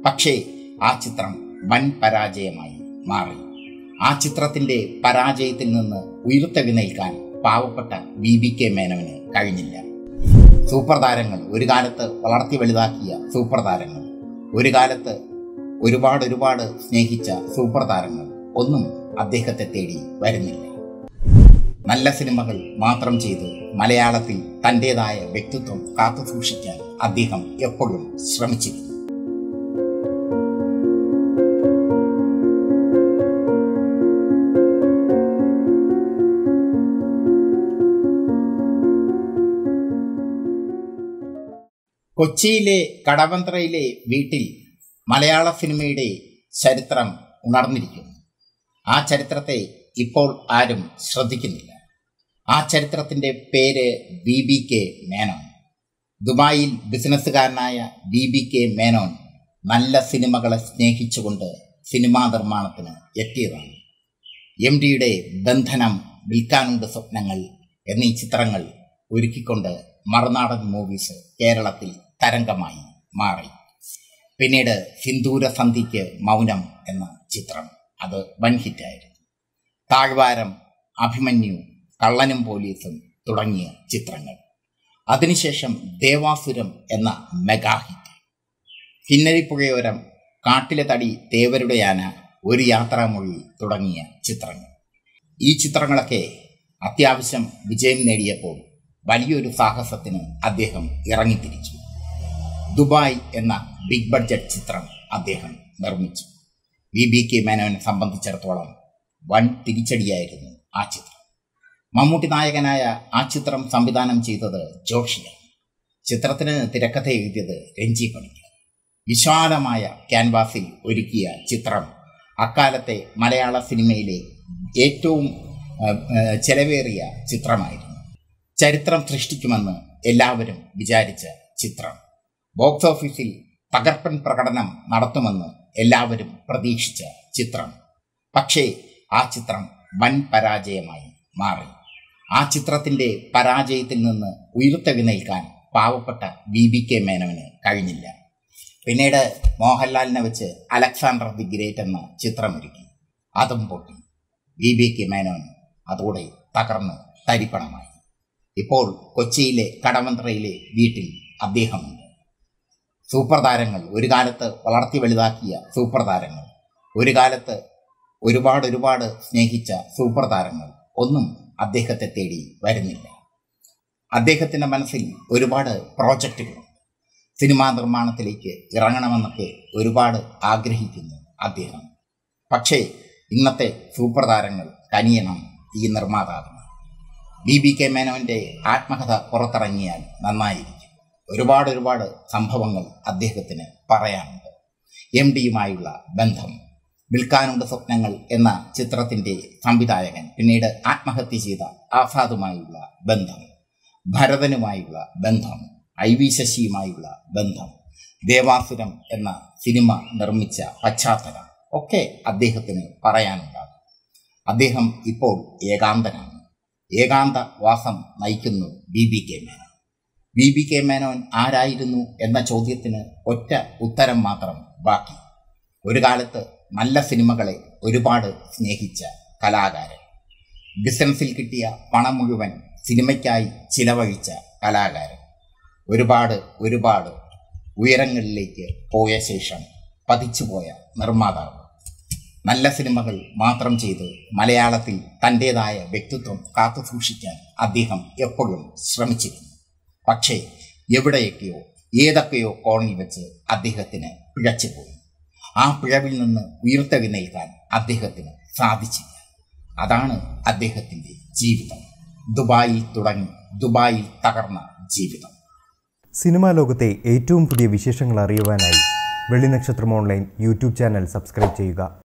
പക്ഷേ ആ ചിത്രം വൻ പരാജയമായി മാറി ആ ചിത്രത്തിന്റെ പരാജയത്തിൽ നിന്ന് ഉയർത്തെഴുന്നേൽക്കാൻ പാവപ്പെട്ട ബി ബി കെ മേനോന് കഴിഞ്ഞില്ല സൂപ്പർ താരങ്ങൾ ഒരു കാലത്ത് വളർത്തി വലുതാക്കിയ സൂപ്പർ താരങ്ങൾ ഒരു കാലത്ത് ഒരുപാട് ഒരുപാട് സ്നേഹിച്ച സൂപ്പർ താരങ്ങൾ ഒന്നും അദ്ദേഹത്തെ തേടി വരുന്നില്ല നല്ല സിനിമകൾ മാത്രം ചെയ്ത് മലയാളത്തിൽ തൻ്റെതായ വ്യക്തിത്വം കാത്തു സൂക്ഷിക്കാൻ അദ്ദേഹം എപ്പോഴും ശ്രമിച്ചിരുന്നു കൊച്ചിയിലെ കടവന്ത്രയിലെ വീട്ടിൽ മലയാള സിനിമയുടെ ചരിത്രം ഉണർന്നിരിക്കുന്നു ആ ചരിത്രത്തെ ഇപ്പോൾ ആരും ശ്രദ്ധിക്കുന്നില്ല ആ ചരിത്രത്തിന്റെ പേര് ബി ബി കെ മേനോൻ ദുബായിൽ ബിസിനസ്സുകാരനായ ബി ബി കെ മേനോൻ നല്ല സിനിമകളെ സ്നേഹിച്ചുകൊണ്ട് സിനിമാ നിർമ്മാണത്തിന് എത്തിയതാണ് എം ഡിയുടെ ബന്ധനം വിൽക്കാനുണ്ട് സ്വപ്നങ്ങൾ എന്നീ ചിത്രങ്ങൾ ഒരുക്കിക്കൊണ്ട് മറുനാടൻ മൂവീസ് കേരളത്തിൽ തരംഗമായി മാറി പിന്നീട് സിന്ദൂര സന്ധിക്ക് മൗനം എന്ന ചിത്രം അത് വൻ ഹിറ്റായിരുന്നു താഴ്വാരം അഭിമന്യു കള്ളനും പോലീസും തുടങ്ങിയ ചിത്രങ്ങൾ അതിനുശേഷം ദേവാസുരം എന്ന മെഗാ ഹിറ്റ് കിന്നരിപ്പുഴയോരം കാട്ടിലെ തടി തേവരുടെ യാന ഒരു യാത്രാമൊഴി തുടങ്ങിയ ചിത്രങ്ങൾ ഈ ചിത്രങ്ങളൊക്കെ അത്യാവശ്യം വിജയം നേടിയപ്പോൾ വലിയൊരു സാഹസത്തിന് അദ്ദേഹം ഇറങ്ങിത്തിരിച്ചു ദുബായ് എന്ന ബിഗ് ബഡ്ജറ്റ് ചിത്രം അദ്ദേഹം നിർമ്മിച്ചു വി ബി കെ മേനോനെ സംബന്ധിച്ചിടത്തോളം വൻ തിരിച്ചടിയായിരുന്നു ആ ചിത്രം മമ്മൂട്ടി നായകനായ ആ ചിത്രം സംവിധാനം ചെയ്തത് ജോഷിയാണ് ചിത്രത്തിന് തിരക്കഥ എഴുതിയത് രഞ്ജി പണിക്കർ വിശാലമായ ക്യാൻവാസിൽ ഒരുക്കിയ ചിത്രം അക്കാലത്തെ മലയാള സിനിമയിലെ ഏറ്റവും ചെലവേറിയ ചിത്രമായിരുന്നു ചരിത്രം സൃഷ്ടിക്കുമെന്ന് എല്ലാവരും വിചാരിച്ച ചിത്രം ബോക്സ് ഓഫീസിൽ തകർപ്പൻ പ്രകടനം നടത്തുമെന്ന് എല്ലാവരും പ്രതീക്ഷിച്ച ചിത്രം പക്ഷേ ആ ചിത്രം വൻ പരാജയമായി മാറി ആ ചിത്രത്തിന്റെ പരാജയത്തിൽ നിന്ന് ഉയർത്തെഴുന്നേൽക്കാൻ പാവപ്പെട്ട ബി ബി കെ മേനോന് കഴിഞ്ഞില്ല പിന്നീട് മോഹൻലാലിനെ വെച്ച് അലക്സാണ്ടർ ദി ഗ്രേറ്റ് എന്ന ചിത്രമൊരുക്കി അതും പൊട്ടി ബി ബി കെ മേനോൻ അതോടെ തകർന്ന് തരിപ്പണമായി ഇപ്പോൾ കൊച്ചിയിലെ കടവന്ത്രയിലെ വീട്ടിൽ അദ്ദേഹമുണ്ട് സൂപ്പർ താരങ്ങൾ ഒരു കാലത്ത് വളർത്തി വലുതാക്കിയ സൂപ്പർ താരങ്ങൾ ഒരു കാലത്ത് ഒരുപാട് ഒരുപാട് സ്നേഹിച്ച സൂപ്പർ താരങ്ങൾ ഒന്നും അദ്ദേഹത്തെ തേടി വരുന്നില്ല അദ്ദേഹത്തിൻ്റെ മനസ്സിൽ ഒരുപാട് പ്രോജക്റ്റുകളുണ്ട് സിനിമാ നിർമ്മാണത്തിലേക്ക് ഇറങ്ങണമെന്നൊക്കെ ഒരുപാട് ആഗ്രഹിക്കുന്നു അദ്ദേഹം പക്ഷേ ഇന്നത്തെ സൂപ്പർ താരങ്ങൾ കനിയണം ഈ നിർമ്മാതാവിന് ബി ബി കെ മേനോന്റെ ആത്മകഥ പുറത്തിറങ്ങിയാൽ നന്നായിരിക്കും ഒരുപാട് ഒരുപാട് സംഭവങ്ങൾ അദ്ദേഹത്തിന് പറയാനുണ്ട് എം ഡിയുമായുള്ള ബന്ധം വിൽക്കാനുണ്ട് സ്വപ്നങ്ങൾ എന്ന ചിത്രത്തിന്റെ സംവിധായകൻ പിന്നീട് ആത്മഹത്യ ചെയ്ത ആസാദുമായുള്ള ബന്ധം ഭരതനുമായുള്ള ബന്ധം ഐ വി ശശിയുമായുള്ള ബന്ധം ദേവാസുരം എന്ന സിനിമ നിർമ്മിച്ച പശ്ചാത്തലം ഒക്കെ അദ്ദേഹത്തിന് പറയാനുണ്ടാകും അദ്ദേഹം ഇപ്പോൾ ഏകാന്തനാണ് ഏകാന്ത വാസം നയിക്കുന്നു B B K Menon B B K Menon ആരായിരുന്നു എന്ന ചോദ്യത്തിന് ഒറ്റ ഉത്തരം മാത്രം ബാക്കി ഒരു കാലത്ത് നല്ല സിനിമകളെ ഒരുപാട് സ്നേഹിച്ച കലാകാരൻ ബിസിനസ്സിൽ കിട്ടിയ പണം മുഴുവൻ സിനിമയ്ക്കായി ചിലവഴിച്ച കലാകാരൻ ഒരുപാട് ഒരുപാട് ഉയരങ്ങളിലേക്ക് പോയ ശേഷം പതിച്ചുപോയ നിർമ്മാതാവ് നല്ല സിനിമകൾ മാത്രം ചെയ്ത് മലയാളത്തിൽ തൻ്റെതായ വ്യക്തിത്വം കാത്തു സൂക്ഷിക്കാൻ അദ്ദേഹം എപ്പോഴും ശ്രമിച്ചിരുന്നു പക്ഷേ എവിടെയൊക്കെയോ ഏതൊക്കെയോ കോണിൽ വെച്ച് അദ്ദേഹത്തിന് പിഴച്ചുപോയി ആ പിഴവിൽ നിന്ന് ഉയർത്തെഴുന്നേൽക്കാൻ അദ്ദേഹത്തിന് സാധിച്ചില്ല അതാണ് അദ്ദേഹത്തിൻ്റെ ജീവിതം ദുബായിൽ തുടങ്ങി ദുബായിൽ തകർന്ന ജീവിതം സിനിമാ ലോകത്തെ ഏറ്റവും പുതിയ വിശേഷങ്ങൾ അറിയുവാനായി Vellinakshatram online YouTube channel subscribe ചെയ്യുക